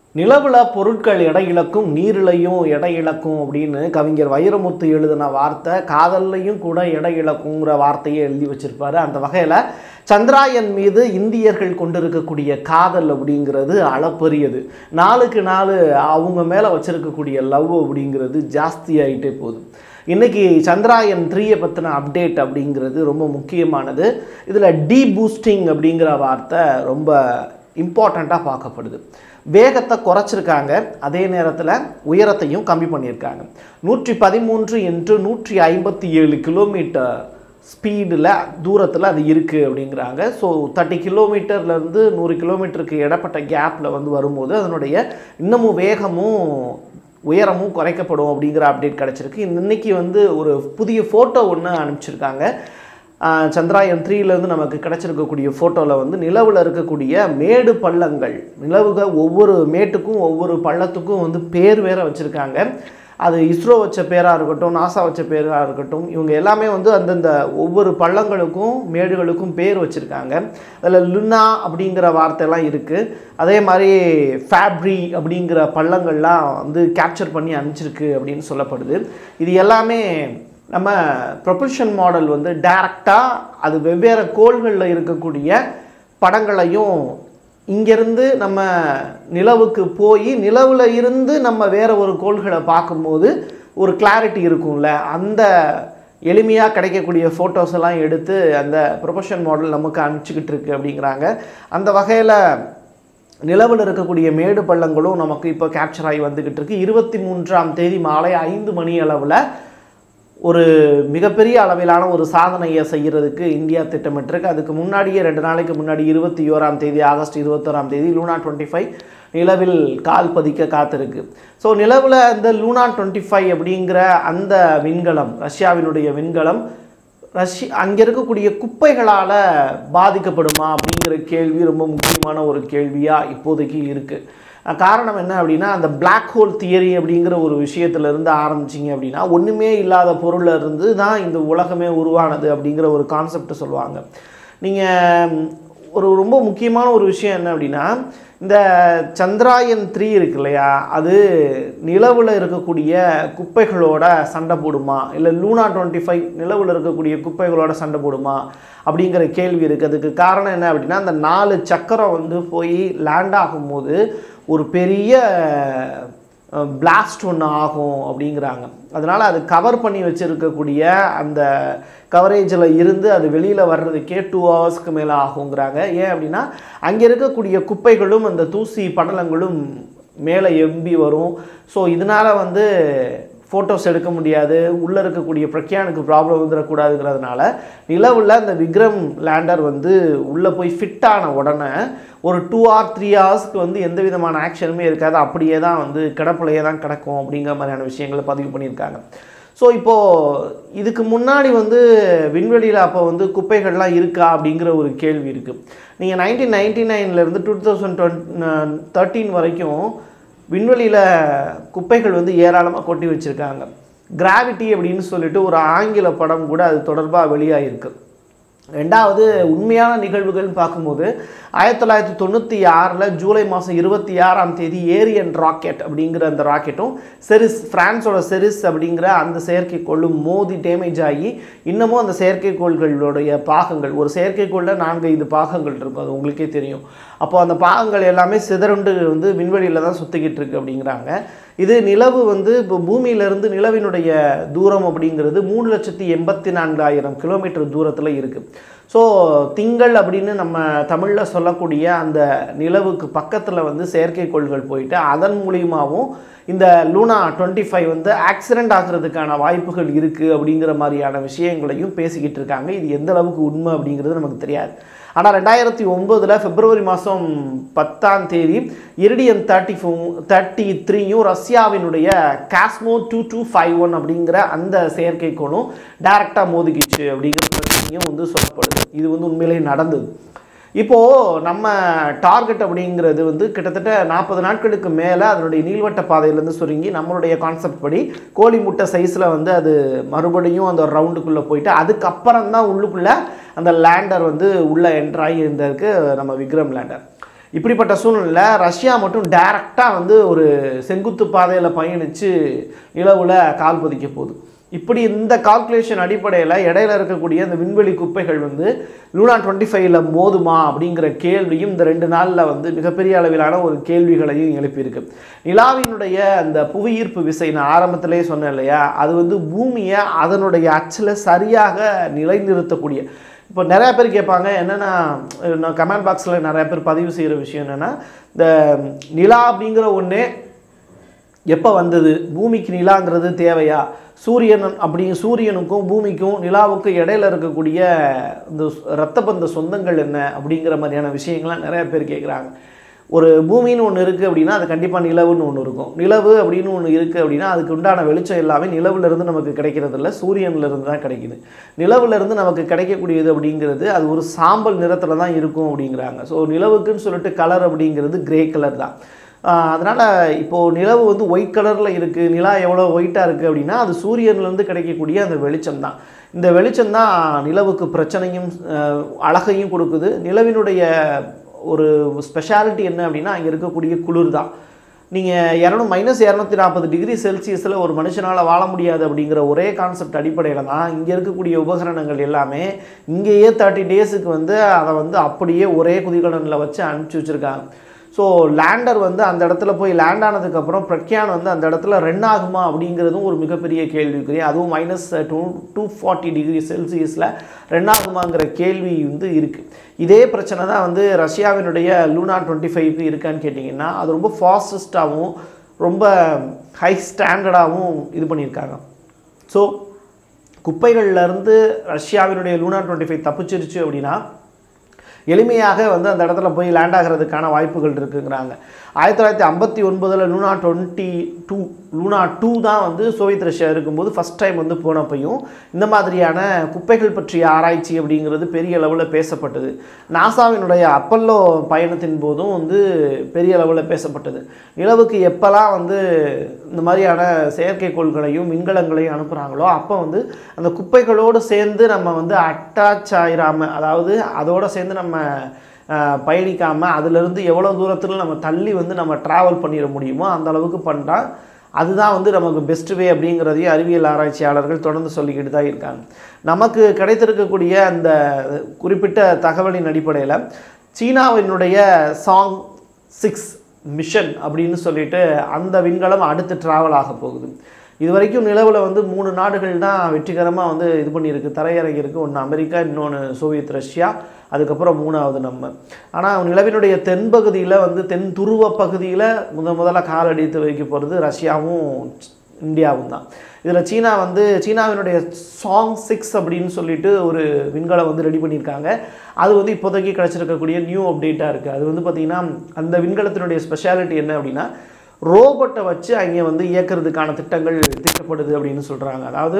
நிலவுல பொருட்கள் எடை இழக்கும் நீரிலையும் எடை இழக்கும் அப்படின்னு கவிஞர் வைரமுத்து எழுதின வார்த்தை காதல்லையும் கூட எடை இழக்குங்கிற வார்த்தையை எழுதி வச்சிருப்பாரு அந்த வகையில் சந்திராயன் மீது இந்தியர்கள் கொண்டிருக்கக்கூடிய காதல் அப்படிங்கிறது அளப்பரியது நாளுக்கு நாள் அவங்க மேலே வச்சிருக்கக்கூடிய லவ் அப்படிங்கிறது ஜாஸ்தி ஆகிட்டே போகுது இன்னைக்கு சந்திராயன் த்ரீயை பற்றின அப்டேட் அப்படிங்கிறது ரொம்ப முக்கியமானது இதில் டீ பூஸ்டிங் அப்படிங்கிற வார்த்தை ரொம்ப இம்பார்ட்டண்ட்டாக பார்க்கப்படுது வேகத்தை குறைச்சிருக்காங்க அதே நேரத்தில் உயரத்தையும் கம்மி பண்ணியிருக்காங்க நூற்றி பதிமூன்று என்று நூற்றி ஐம்பத்தி ஏழு கிலோமீட்டர் ஸ்பீடில் தூரத்தில் அது இருக்குது அப்படிங்கிறாங்க ஸோ தேர்ட்டி கிலோமீட்டர்லேருந்து நூறு கிலோமீட்டருக்கு இடப்பட்ட கேப்பில் வந்து வரும்போது அதனுடைய இன்னமும் வேகமும் உயரமும் குறைக்கப்படும் அப்படிங்கிற அப்டேட் கிடச்சிருக்கு இன்னைக்கு வந்து ஒரு புதிய ஃபோட்டோ ஒன்று அனுப்பிச்சிருக்காங்க ஆஹ் சந்திராயன் த்ரீலேருந்து நமக்கு கிடச்சிருக்கக்கூடிய ஃபோட்டோவில் வந்து நிலவில் இருக்கக்கூடிய மேடு பள்ளங்கள் நிலவுக ஒவ்வொரு மேட்டுக்கும் ஒவ்வொரு பள்ளத்துக்கும் வந்து பேர் வேற வச்சுருக்காங்க அது இஸ்ரோ வச்ச பேராக இருக்கட்டும் நாசா வச்ச பேராக இருக்கட்டும் இவங்க எல்லாமே வந்து அந்தந்த ஒவ்வொரு பள்ளங்களுக்கும் மேடுகளுக்கும் பேர் வச்சுருக்காங்க அதில் லுனா அப்படிங்கிற வார்த்தையெல்லாம் இருக்குது அதே மாதிரி ஃபேப்ரி அப்படிங்கிற பள்ளங்கள்லாம் வந்து கேப்சர் பண்ணி அனுப்பிச்சிருக்கு அப்படின்னு சொல்லப்படுது இது எல்லாமே நம்ம ப்ரொபல்ஷன் மாடல் வந்து டைரக்டாக அது வெவ்வேறு கோள்களில் இருக்கக்கூடிய படங்களையும் இங்கேருந்து நம்ம நிலவுக்கு போய் நிலவில் இருந்து நம்ம வேற ஒரு கோள்களை பார்க்கும்போது ஒரு கிளாரிட்டி இருக்கும்ல அந்த எளிமையாக கிடைக்கக்கூடிய ஃபோட்டோஸ் எல்லாம் எடுத்து அந்த ப்ரொபஷன் மாடல் நமக்கு அனுப்பிச்சிக்கிட்டு இருக்கு அப்படிங்கிறாங்க அந்த வகையில் நிலவில் இருக்கக்கூடிய மேடு பள்ளங்களும் நமக்கு இப்போ கேப்சர் ஆகி வந்துக்கிட்டு இருக்கு இருபத்தி மூன்றாம் தேதி மாலை ஐந்து மணி அளவில் ஒரு மிகப்பெரிய அளவிலான ஒரு சாதனையை செய்கிறதுக்கு இந்தியா திட்டமிட்டிருக்கு அதுக்கு முன்னாடியே ரெண்டு நாளைக்கு முன்னாடி இருபத்தி ஓராம் தேதி ஆகஸ்ட் இருபத்தோராம் தேதி லூனா டுவெண்ட்டி ஃபைவ் நிலவில் கால் பதிக்க காத்திருக்கு ஸோ நிலவில் இந்த லூனா டுவெண்ட்டி ஃபைவ் அப்படிங்கிற அந்த விண்கலம் ரஷ்யாவினுடைய விண்கலம் ரஷ்ய அங்கே இருக்கக்கூடிய குப்பைகளால் பாதிக்கப்படுமா அப்படிங்கிற கேள்வி ரொம்ப முக்கியமான ஒரு கேள்வியாக இப்போதைக்கு இருக்குது காரணம் என்ன அப்படின்னா அந்த பிளாக் ஹோல் தியரி அப்படிங்கிற ஒரு விஷயத்துலேருந்து ஆரம்பிச்சிங்க அப்படின்னா ஒன்றுமே இல்லாத பொருள்ல இருந்து தான் இந்த உலகமே உருவானது அப்படிங்கிற ஒரு கான்செப்ட் சொல்லுவாங்க நீங்கள் ஒரு ரொம்ப முக்கியமான ஒரு விஷயம் என்ன அப்படின்னா இந்த சந்திராயன் த்ரீ இருக்கு இல்லையா அது நிலவில் இருக்கக்கூடிய குப்பைகளோட சண்டை போடுமா இல்லை லூனா டுவெண்ட்டி ஃபைவ் நிலவில் இருக்கக்கூடிய குப்பைகளோட சண்டை போடுமா அப்படிங்கிற கேள்வி இருக்குது அதுக்கு காரணம் என்ன அப்படின்னா அந்த நாலு சக்கரம் வந்து போய் லேண்ட் ஆகும்போது ஒரு பெரிய பிளாஸ்ட் ஒன்று ஆகும் அப்படிங்கிறாங்க அதனால் அது கவர் பண்ணி வச்சுருக்கக்கூடிய அந்த கவரேஜில் இருந்து அது வெளியில் வர்றதுக்கே டூ ஹவர்ஸ்க்கு மேலே ஆகுங்கிறாங்க ஏன் அப்படின்னா அங்கே இருக்கக்கூடிய குப்பைகளும் அந்த தூசி படலங்களும் மேலே எம்பி வரும் ஸோ இதனால் வந்து ஃபோட்டோஸ் எடுக்க முடியாது உள்ளே இருக்கக்கூடிய பிரக்யானுக்கு ப்ராப்ளம் வந்துடக்கூடாதுங்கிறதுனால நிலவில் அந்த விக்ரம் லேண்டர் வந்து உள்ளே போய் ஃபிட் ஆன உடனே ஒரு டூ ஆர் த்ரீ ஹவர்ஸ்க்கு வந்து எந்த விதமான ஆக்ஷனுமே இருக்காது அப்படியே தான் வந்து கிடப்புலையே தான் கிடக்கும் அப்படிங்கிற மாதிரியான விஷயங்களை பதிவு பண்ணியிருக்காங்க ஸோ இப்போது இதுக்கு முன்னாடி வந்து விண்வெளியில் அப்போ வந்து குப்பைகள்லாம் இருக்கா அப்படிங்கிற ஒரு கேள்வி இருக்குது நீங்கள் நைன்டீன் நைன்டி நைன்லேருந்து டூ தௌசண்ட் டுவெண்ட் தேர்ட்டீன் வரைக்கும் விண்வெளியில் குப்பைகள் வந்து ஏராளமாக கொட்டி வச்சுருக்காங்க கிராவிட்டி அப்படின்னு சொல்லிட்டு ஒரு ஆங்கில படம் கூட அது தொடர்பாக வெளியாகிருக்கு ரெண்டாவது உண்மையான நிகழ்வுகள்னு பார்க்கும்போது ஆயிரத்தி தொள்ளாயிரத்தி தொண்ணூற்றி ஆறில் ஜூலை மாதம் இருபத்தி ஆறாம் தேதி ஏரியன் ராக்கெட் அப்படிங்கிற அந்த ராக்கெட்டும் செரிஸ் ஃப்ரான்ஸோட செரிஸ் அப்படிங்கிற அந்த செயற்கைக்கோளும் மோதி டேமேஜ் ஆகி இன்னமும் அந்த செயற்கைக்கோள்களுடைய பாகங்கள் ஒரு செயற்கைக்கோளில் நான்கு ஐந்து பாகங்கள் இருக்கும் அது உங்களுக்கே தெரியும் அப்போ அந்த பாகங்கள் எல்லாமே சிதறுண்டு வந்து விண்வெளியில் தான் சுற்றிக்கிட்டு இருக்கு அப்படிங்கிறாங்க இது நிலவு வந்து இப்போ பூமியிலிருந்து நிலவினுடைய தூரம் அப்படிங்கிறது மூணு லட்சத்தி எண்பத்தி நான்காயிரம் கிலோமீட்டர் தூரத்தில் இருக்குது ஸோ திங்கள் அப்படின்னு நம்ம தமிழில் சொல்லக்கூடிய அந்த நிலவுக்கு பக்கத்தில் வந்து செயற்கைக்கோள்கள் போயிட்டு அதன் மூலியமாகவும் இந்த லூனா டுவெண்ட்டி ஃபைவ் வந்து ஆக்சிடெண்ட் ஆகிறதுக்கான வாய்ப்புகள் இருக்குது அப்படிங்கிற மாதிரியான விஷயங்களையும் பேசிக்கிட்டு இருக்காங்க இது எந்த அளவுக்கு உண்மை அப்படிங்கிறது நமக்கு தெரியாது ஆனால் ரெண்டாயிரத்தி ஒம்போதில் பிப்ரவரி மாதம் பத்தாம் தேதி இரிடியம் தேர்ட்டி ஃபோ தேர்ட்டி த்ரீயும் ரஷ்யாவினுடைய Cosmo two two five one அப்படிங்கிற அந்த செயற்கைக்கோளும் டைரெக்டாக மோதிக்கிச்சு அப்படிங்கிற பிரச்சனையும் வந்து சொல்லப்படுது இது வந்து உண்மையிலேயே நடந்தது இப்போது நம்ம டார்கெட் அப்படிங்கிறது வந்து கிட்டத்தட்ட நாற்பது நாட்களுக்கு மேலே அதனுடைய நீள்வட்ட பாதையிலேருந்து சுருங்கி நம்மளுடைய கான்செப்ட் படி கோழி முட்டை சைஸில் வந்து அது மறுபடியும் அந்த ரவுண்டுக்குள்ளே போயிட்டு அதுக்கப்புறம் தான் உள்ளுக்குள்ளே அந்த லேண்டர் வந்து உள்ளே என்ட்ராகி இருந்ததுக்கு நம்ம விக்ரம் லேண்டர் இப்படிப்பட்ட சூழ்நிலையில் ரஷ்யா மட்டும் டைரக்டாக வந்து ஒரு செங்குத்து பாதையில் பயணித்து நிலவில் கால் பதிக்க போகுது இப்படி இந்த கால்குலேஷன் அடிப்படையில் இடையில இருக்கக்கூடிய இந்த விண்வெளி குப்பைகள் வந்து லூனா டுவெண்ட்டி ஃபைவ்ல மோதுமா அப்படிங்கிற கேள்வியும் இந்த ரெண்டு நாளில் வந்து மிகப்பெரிய அளவிலான ஒரு கேள்விகளையும் எழுப்பியிருக்கு நிலாவினுடைய அந்த புவியீர்ப்பு விசை நான் ஆரம்பத்திலே சொன்னேன் இல்லையா அது வந்து பூமியை அதனுடைய அச்சில் சரியாக நிலைநிறுத்தக்கூடிய இப்போ நிறைய பேர் கேட்பாங்க என்னென்னா நான் கமெண்ட் பாக்ஸில் நிறைய பேர் பதிவு செய்கிற விஷயம் என்னென்னா இந்த நிலா அப்படிங்கிற ஒன்றே எப்போ வந்தது பூமிக்கு நிலாங்கிறது தேவையா சூரியன் அப்படி சூரியனுக்கும் பூமிக்கும் நிலாவுக்கும் இடையில இருக்கக்கூடிய இந்த இரத்தபந்த சொந்தங்கள் என்ன அப்படிங்கிற மாதிரியான விஷயங்கள்லாம் நிறைய பேர் கேட்குறாங்க ஒரு பூமின்னு ஒன்று இருக்குது அப்படின்னா அது கண்டிப்பாக நிலவுன்னு ஒன்று இருக்கும் நிலவு அப்படின்னு ஒன்று இருக்குது அப்படின்னா அதுக்கு உண்டான வெளிச்சம் எல்லாமே நிலவுலேருந்து நமக்கு கிடைக்கிறது இல்லை சூரியன்லேருந்து தான் கிடைக்குது நிலவுலேருந்து நமக்கு கிடைக்கக்கூடியது அப்படிங்கிறது அது ஒரு சாம்பல் நிறத்தில் தான் இருக்கும் அப்படிங்கிறாங்க ஸோ நிலவுக்குன்னு சொல்லிட்டு கலர் அப்படிங்கிறது கிரே கலர் தான் அதனால் இப்போது நிலவு வந்து ஒயிட் கலரில் இருக்குது நிலா எவ்வளோ ஒயிட்டாக இருக்குது அப்படின்னா அது சூரியன்லேருந்து கிடைக்கக்கூடிய அந்த வெளிச்சம் தான் இந்த வெளிச்சம் தான் நிலவுக்கு பிரச்சனையும் அஹ், அழகையும் கொடுக்குது நிலவினுடைய ஒரு ஸ்பெஷாலிட்டி என்ன அப்படின்னா அங்கே இருக்கக்கூடிய குளிர் தான் நீங்கள் இரநூ மைனஸ் இரநூத்தி நாற்பது டிகிரி செல்சியஸில் ஒரு மனுஷனால் வாழ முடியாது அப்படிங்கிற ஒரே கான்செப்ட் அடிப்படையில் தான் இங்கே இருக்கக்கூடிய உபகரணங்கள் எல்லாமே இங்கேயே தேர்ட்டி டேஸுக்கு வந்து அதை வந்து அப்படியே ஒரே குதிகலனில் வச்சு அனுப்பிச்சி வச்சுருக்காங்க ஸோ லேண்டர் வந்து அந்த இடத்துல போய் லேண்ட் ஆனதுக்கப்புறம் பிரக்யான் வந்து அந்த இடத்துல ரன் ஆகுமா அப்படிங்கிறதும் ஒரு மிகப்பெரிய கேள்விக்குரிய அதுவும் minus two two forty degree செல்சியஸில் ரன் ஆகுமாங்கிற கேள்வி வந்து இருக்குது இதே பிரச்சனை தான் வந்து ரஷ்யாவினுடைய லூனா டுவெண்ட்டி ஃபைவ்க்கு இருக்கான்னு கேட்டிங்கன்னா அது ரொம்ப ஃபாஸ்டஸ்ட்டாகவும் ரொம்ப ஹை ஸ்டாண்டர்டாகவும் இது பண்ணியிருக்காங்க ஸோ குப்பைகள்லேருந்து ரஷ்யாவினுடைய லூனா டுவெண்ட்டி ஃபைவ் தப்பிச்சிருச்சு அப்படின்னா எளிமையாக வந்து அந்த இடத்துல போய் லேண்ட் ஆகிறதுக்கான வாய்ப்புகள் இருக்குங்கிறாங்க ஆயிரத்தி தொள்ளாயிரத்தி ஐம்பத்தி ஒன்பதில் Luna twenty two Luna two தான் வந்து சோவியத் ரஷ்யா இருக்கும்போது ஃபஸ்ட் டைம் வந்து போனப்பையும் இந்த மாதிரியான குப்பைகள் பற்றிய ஆராய்ச்சி அப்படிங்கிறது பெரிய அளவில் பேசப்பட்டது நாசாவினுடைய அப்பல்லோ பயணத்தின் போதும் வந்து பெரிய அளவில் பேசப்பட்டது நிலவுக்கு எப்போல்லாம் வந்து இந்த மாதிரியான செயற்கைக்கோள்களையும் விண்கலங்களையும் அனுப்புகிறாங்களோ அப்போ வந்து அந்த குப்பைகளோடு சேர்ந்து நம்ம வந்து அட்டாச் ஆயிராமல் அதாவது அதோடு சேர்ந்து நம்ம பயணிக்காமல் அதிலிருந்து எவ்வளோ தூரத்தில் நம்ம தள்ளி வந்து நம்ம ட்ராவல் பண்ணிட முடியுமோ அந்த அளவுக்கு பண்ணால் அதுதான் வந்து நமக்கு பெஸ்ட் வே அப்படிங்கிறதையும் அறிவியல் ஆராய்ச்சியாளர்கள் தொடர்ந்து சொல்லிக்கிட்டு தான் இருக்காங்க நமக்கு கிடைத்திருக்கக்கூடிய அந்த குறிப்பிட்ட தகவலின் அடிப்படையில் சீனாவினுடைய சாங் சிக்ஸ் மிஷன் அப்படின்னு சொல்லிட்டு அந்த விண்கலம் அடுத்து ட்ராவல் ஆக போகுது இது வரைக்கும் நிலவில் வந்து மூணு நாடுகள் தான் வெற்றிகரமாக வந்து இது பண்ணியிருக்கு தரையிறங்கியிருக்கு ஒன்று அமெரிக்கா இன்னொன்று சோவியத் ரஷ்யா அதுக்கப்புறம் மூணாவது நம்ம ஆனால் நிலவினுடைய தென்பகுதியில் வந்து தென் துருவ பகுதியில் முத முதல்ல கால் அடித்து வைக்க போகிறது ரஷ்யாவும் இந்தியாவும் தான் இதில் சீனா வந்து சீனாவினுடைய சாங் சிக்ஸ் அப்படின்னு சொல்லிட்டு ஒரு விண்கலம் வந்து ரெடி பண்ணியிருக்காங்க அது வந்து இப்போதைக்கு கிடச்சிருக்கக்கூடிய நியூ அப்டேட்டாக இருக்குது அது வந்து பார்த்திங்கன்னா அந்த விண்கலத்தினுடைய ஸ்பெஷாலிட்டி என்ன அப்படின்னா ரோபோட்டை வச்சு அங்கே வந்து இயக்கிறதுக்கான திட்டங்கள் திட்டப்படுது அப்படின்னு சொல்கிறாங்க அதாவது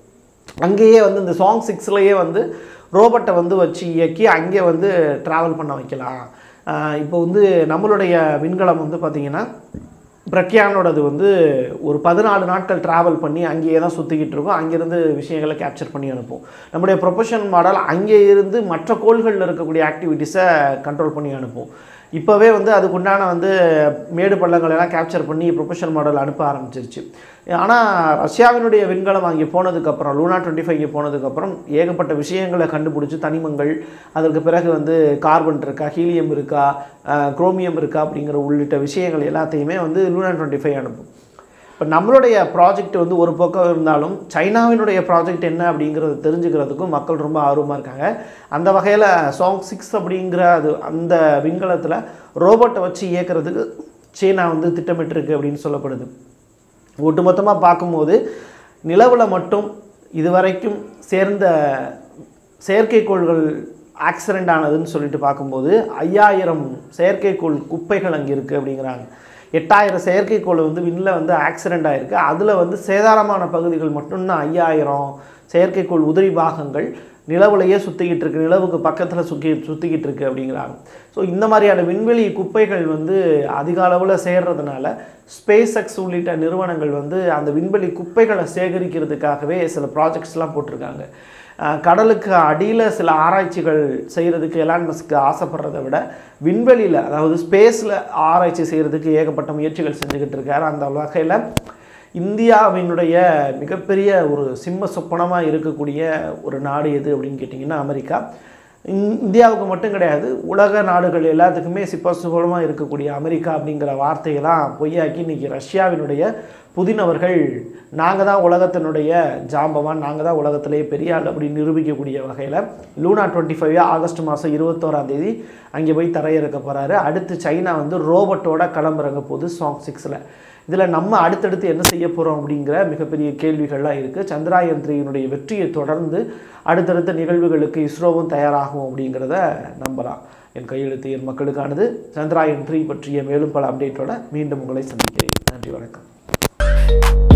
அங்கேயே வந்து இந்த சாங் சிக்ஸ்லேயே வந்து ரோபோட்டை வந்து வச்சு இயக்கி அங்கே வந்து ட்ராவல் பண்ண வைக்கலாம் ஆஹ் இப்போ வந்து நம்மளுடைய விண்கலம் வந்து பார்த்திங்கன்னா பிரக்யானோடது வந்து ஒரு பதினாலு நாட்கள் ட்ராவல் பண்ணி அங்கேயே தான் சுற்றிக்கிட்டு இருக்கும் அங்கேருந்து விஷயங்களை கேப்சர் பண்ணி அனுப்பும் நம்முடைய ப்ரொஃபஷன் மாடல் அங்கே இருந்து மற்ற கோள்களில் இருக்கக்கூடிய ஆக்டிவிட்டீஸை கண்ட்ரோல் பண்ணி அனுப்பும் இப்போவே வந்து அதுக்குண்டான வந்து மேடு பள்ளங்கள் எல்லாம் கேப்சர் பண்ணி ப்ரொஃபஷனல் மாடல் அனுப்ப ஆரம்பிச்சிருச்சு ஆனால் ரஷ்யாவினுடைய விண்கலம் அங்கே போனதுக்கப்புறம் லூனா டுவெண்ட்டி ஃபைவ் போனதுக்கப்புறம் ஏகப்பட்ட விஷயங்களை கண்டுபிடிச்சி தனிமங்கள் அதற்கு பிறகு வந்து கார்பன் இருக்கா ஹீலியம் இருக்கா குரோமியம் இருக்கா அப்படிங்கிற உள்ளிட்ட விஷயங்கள் எல்லாத்தையுமே வந்து லூனா டுவெண்ட்டி ஃபைவ் அனுப்பும் இப்போ நம்மளுடைய ப்ராஜெக்ட் வந்து ஒரு பக்கம் இருந்தாலும் சைனாவினுடைய ப்ராஜெக்ட் என்ன அப்படிங்கிறத தெரிஞ்சுக்கிறதுக்கும் மக்கள் ரொம்ப ஆர்வமாக இருக்காங்க அந்த வகையில் சாங் சிக்ஸ் அப்படிங்கிற அது அந்த விண்கலத்தில் ரோபோட்டை வச்சு இயக்கிறதுக்கு சீனா வந்து திட்டமிட்டிருக்கு அப்படின்னு சொல்லப்படுது ஒட்டுமொத்தமாக பார்க்கும்போது நிலவில் மட்டும் இதுவரைக்கும் சேர்ந்த செயற்கைக்கோள்கள் ஆக்சிடெண்ட் ஆனதுன்னு சொல்லிட்டு பார்க்கும்போது ஐயாயிரம் செயற்கைக்கோள் குப்பைகள் அங்கே இருக்குது அப்படிங்கிறாங்க எட்டாயிரம் செயற்கைக்கோள் வந்து விண்ணில் வந்து ஆக்சிடெண்ட் ஆகிருக்கு அதில் வந்து சேதாரமான பகுதிகள் மட்டும்தான் ஐயாயிரம் செயற்கைக்கோள் உதிரி பாகங்கள் நிலவுலையே சுற்றிக்கிட்டு இருக்கு நிலவுக்கு பக்கத்தில் சுற்றி சுற்றிக்கிட்டு இருக்கு அப்படிங்கிறாங்க ஸோ இந்த மாதிரியான விண்வெளி குப்பைகள் வந்து அதிக அளவில் சேர்றதுனால ஸ்பேஸ் எக்ஸ் உள்ளிட்ட நிறுவனங்கள் வந்து அந்த விண்வெளி குப்பைகளை சேகரிக்கிறதுக்காகவே சில ப்ராஜெக்ட்ஸ்லாம் போட்டிருக்காங்க அஹ், கடலுக்கு அடியில் சில ஆராய்ச்சிகள் செய்கிறதுக்கு எலான் மஸ்க் ஆசைப்படுறதை விட விண்வெளியில் அதாவது ஸ்பேஸில் ஆராய்ச்சி செய்கிறதுக்கு ஏகப்பட்ட முயற்சிகள் செஞ்சுக்கிட்டு இருக்காரு அந்த வகையில் இந்தியாவினுடைய மிகப்பெரிய ஒரு சிம்ம சொப்பனமாக இருக்கக்கூடிய ஒரு நாடு எது அப்படின்னு கேட்டிங்கன்னா அமெரிக்கா இந்- இந்தியாவுக்கு மட்டும் கிடையாது உலக நாடுகள் எல்லாத்துக்குமே சிப்பசுபலமாக இருக்கக்கூடிய அமெரிக்கா அப்படிங்கிற வார்த்தையெல்லாம் பொய்யாக்கி இன்னைக்கு ரஷ்யாவினுடைய புதின் அவர்கள் நாங்கள் தான் உலகத்தினுடைய ஜாம்பவான் நாங்கள் தான் உலகத்திலேயே பெரிய ஆள் அப்படின்னு நிரூபிக்கக்கூடிய வகையில் லூனா டுவெண்ட்டி ஃபைவ் ஆகஸ்ட் மாதம் இருபத்தோராம் தேதி அங்கே போய் தரையிறக்க போகிறாரு அடுத்து சைனா வந்து ரோபோட்டோட கிளம்புறங்க போது சாங் சிக்ஸில் இதில் நம்ம அடுத்தடுத்து என்ன செய்ய போகிறோம் அப்படிங்கிற மிகப்பெரிய கேள்விகள்லாம் இருக்குது சந்திராயன் த்ரீயினுடைய வெற்றியை தொடர்ந்து அடுத்தடுத்த நிகழ்வுகளுக்கு இஸ்ரோவும் தயாராகும் அப்படிங்கிறத நம்பலாம் என் கையெழுத்து என் மக்களுக்கானது சந்திராயன் த்ரீ பற்றிய மேலும் பல அப்டேட்டோட மீண்டும் உங்களை சந்திக்கிறேன் நன்றி வணக்கம்